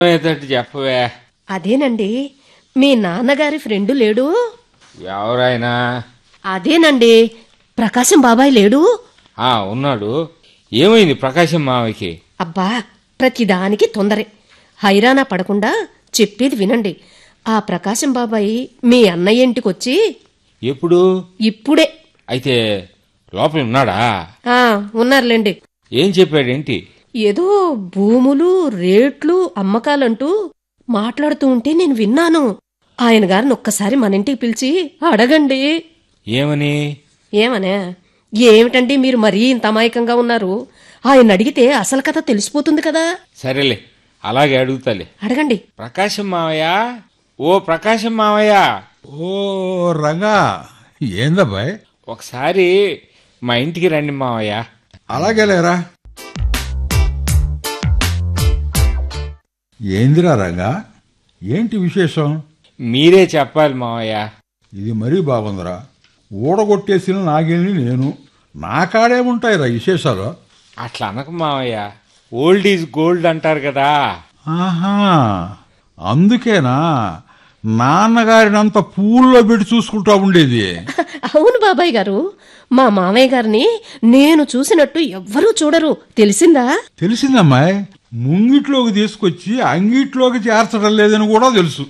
ఏదోటి చెప్పవే అదేనండి మీ నాన్నగారి ఫ్రెండు లేడు ఎవరైనా అదేనండి ప్రకాశం బాబాయ్ లేడు ఆ ఉన్నాడు ఏమైంది ప్రకాశం మావయ్యకి అబ్బా ప్రతిదానికి తొందరే హైరానా పడకుండా చెప్పేది వినండి ఆ ప్రకాశం బాబాయ్ మీ అన్నయ్య ఇంటికొచ్చి ఎప్పుడు ఇప్పుడే అయితే లోపల ఉన్నాడా ఆ ఉన్నారులేండి ఏం చెప్పాడేంటి ఏదో భూములు రేట్లు అమ్మకాలంటూ మాట్లాడుతూ ఉంటే నేను విన్నాను ఆయన గారిని ఒక్కసారి మన ఇంటికి పిలిచి అడగండి ఏమని ఏమనే ఏమిటండి మీరు మరీ ఇంత అమాయకంగా ఉన్నారు ఆయన అడిగితే అసలు కథ తెలిసిపోతుంది కదా సరేలే అలాగే అడుగుతాలే అడగండి ప్రకాశం మావయ్య ఓ ప్రకాశం మావయ్య ఓ రంగా ఏందబ్బాయ్ ఒకసారి మా ఇంటికి రండి మావయ్య అలాగే లేరా ఏందిరా రంగా ఏంటి విశేషం మీరే చెప్పాలి మావయ్య ఇది మరీ బాగుందిరా ఊడగొట్టేసిన నాగేళ్ళని నేను నా కాడేముంటాయిరా విశేషాలు అట్లా అనక మావయ్య ఓల్డ్ ఈజ్ గోల్డ్ అంటారు కదా ఆహా అందుకేనా నాన్నగారినంత పూల్లో పెట్టి చూసుకుంటా ఉండేది అవును బాబాయ్ గారు మా మామయ్య గారిని నేను చూసినట్టు ఎవ్వరూ చూడరు తెలిసిందా తెలిసిందమ్మాయి ముంగిట్లోకి తీసుకొచ్చి అంగిట్లోకి చేర్చడం లేదని కూడా తెలుసు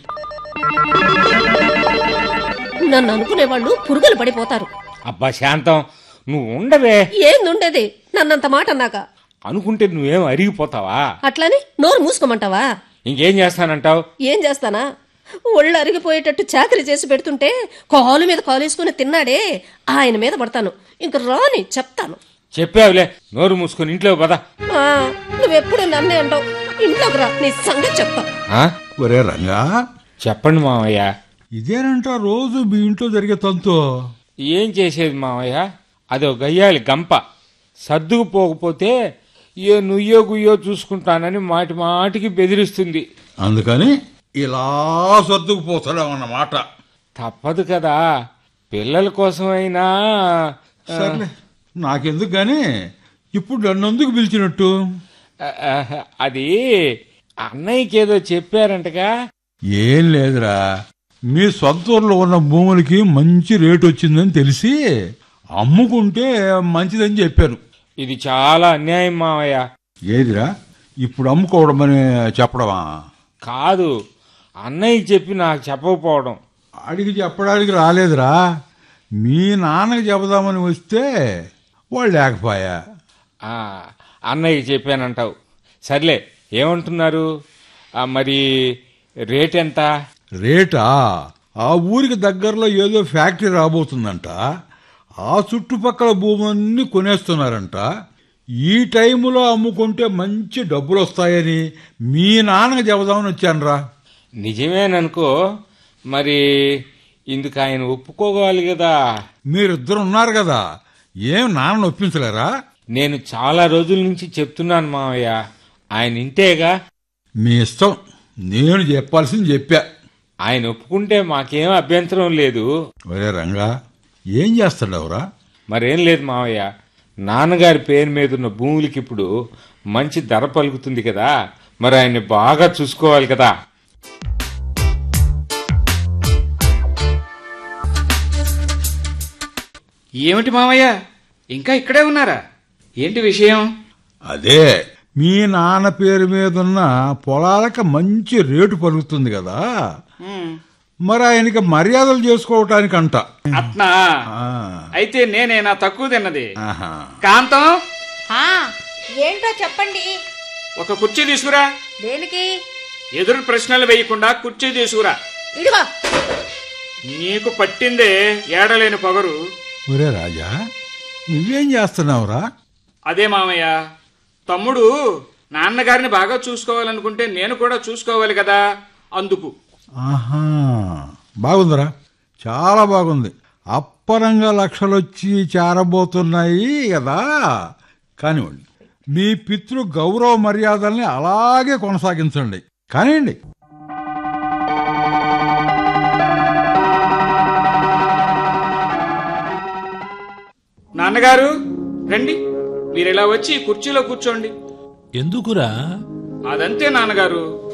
నన్ను అనుకునేవాళ్ళు పురుగులు పడిపోతారు అబ్బా శాంతం నువ్వు ఉండవే ఏందుండేది నన్నంత మాట అన్నాక అనుకుంటే నువ్వేం అరిగిపోతావా అట్లని నోరు మూసుకోమంటావా ఇంకేం చేస్తానంటావు ఏం చేస్తానా ఒళ్ళు అరిగిపోయేటట్టు చాకరీ చేసి పెడుతుంటే కాలు మీద కాలేసుకుని తిన్నాడే ఆయన మీద పడతాను ఇంక రాని చెప్తాను చెప్పావులే నోరు మూసుకొని ఇంట్లో పద ఆ, నువ్వెప్పుడు నన్నే అంటావు ఇంట్లోకి రా నీ సంగతి చెప్తా ఆ? ఒరే రంగా చెప్పండి మావయ్య ఇదేనంట రోజు మీ ఇంట్లో జరిగే తంతు ఏం చేసేది మావయ్య అదో గయ్యాలి గంప సర్దుకుపోకపోతే ఏ నుయ్యో గుయ్యో చూసుకుంటానని మాటి మాటికి బెదిరిస్తుంది అందుకని ఇలా సర్దుకుపోతాడన్నమాట తప్పదు కదా పిల్లల కోసమైనా ఆ, సర్లే నాకెందుకు గాని ఇప్పుడు నన్నెందుకు పిలిచినట్టు ఆ, ఆ, అది అన్నయ్యకి ఏదో చెప్పారంటగా ఏం లేదురా మీ సొంత ఊర్లో ఉన్న భూములకి మంచి రేటు వచ్చిందని తెలిసి అమ్ముకుంటే మంచిదని చెప్పాను ఇది చాలా అన్యాయం మావయ్య ఏదిరా ఇప్పుడు అమ్ముకోవడం అని చెప్పడమా కాదు అన్నయ్యకి చెప్పి నాకు చెప్పకపోవడం అడిగి చెప్పడానికి రాలేదురా మీ నాన్నకి చెబుదామని వస్తే వాళ్ళు లేకపోయా ఆ, అన్నయ్యకి చెప్పానంటావు సర్లే ఏమంటున్నారు ఆ, మరి రేట్ ఎంత రేటా ఆ ఊరికి దగ్గరలో ఏదో ఫ్యాక్టరీ రాబోతుందంట ఆ చుట్టుపక్కల భూములన్నీ కొనేస్తున్నారంట ఈ టైములో అమ్ముకుంటే మంచి డబ్బులు వస్తాయని మీ నాన్నకి చెబుదామని వచ్చానురా నిజమేననుకో మరి ఇందుకు ఆయన ఒప్పుకోవాలి కదా మీరిద్దరు ఉన్నారు కదా ఏం నాన్న ఒప్పించలేరా నేను చాలా రోజుల నుంచి చెప్తున్నాను మావయ్య ఆయన ఇంటేగా మీ ఇష్టం నేను చెప్పాల్సింది చెప్పా ఆయన ఒప్పుకుంటే మాకేం అభ్యంతరం లేదు ఒరే రంగా ఏం చేస్తాడవరా మరేం లేదు మావయ్య నాన్నగారి పేరు మీద ఉన్న భూములకి ఇప్పుడు మంచి ధర పలుకుతుంది కదా మరి ఆయన్ని బాగా చూసుకోవాలి కదా ఏమిటి మామయ్య ఇంకా ఇక్కడే ఉన్నారా ఏంటి విషయం అదే మీ నాన్న పేరు మీద ఉన్న పొలాలకు మంచి రేటు పలుకుతుంది కదా మరి ఆయనకి మర్యాదలు చేసుకోవటానికి అంట అట్నా ఆ, అయితే నేనేనా తక్కువ తిన్నది ఆహా. కాంతం ఆ, ఏంటో చెప్పండి ఒక కుర్చీ తీసుకురా దేనికి ఎదురు ప్రశ్నలు వేయకుండా కుర్చీ తీసుకురా ఇదిగో నీకు పట్టిందే ఏడలేని పొగరు ఒరే రాజా నువ్వేం చేస్తున్నావురా అదే మామయ్య తమ్ముడు నాన్నగారిని బాగా చూసుకోవాలనుకుంటే నేను కూడా చూసుకోవాలి కదా అందుకు ఆహా బాగుందిరా చాలా బాగుంది అప్పరంగా లక్షలొచ్చి చేరబోతున్నాయి కదా కానివ్వండి మీ పితృ గౌరవ మర్యాదల్ని అలాగే కొనసాగించండి కానివ్వండి నాన్నగారు రండి మీరు ఇలా వచ్చి కుర్చీలో కూర్చోండి ఎందుకురా అదంతే నాన్నగారు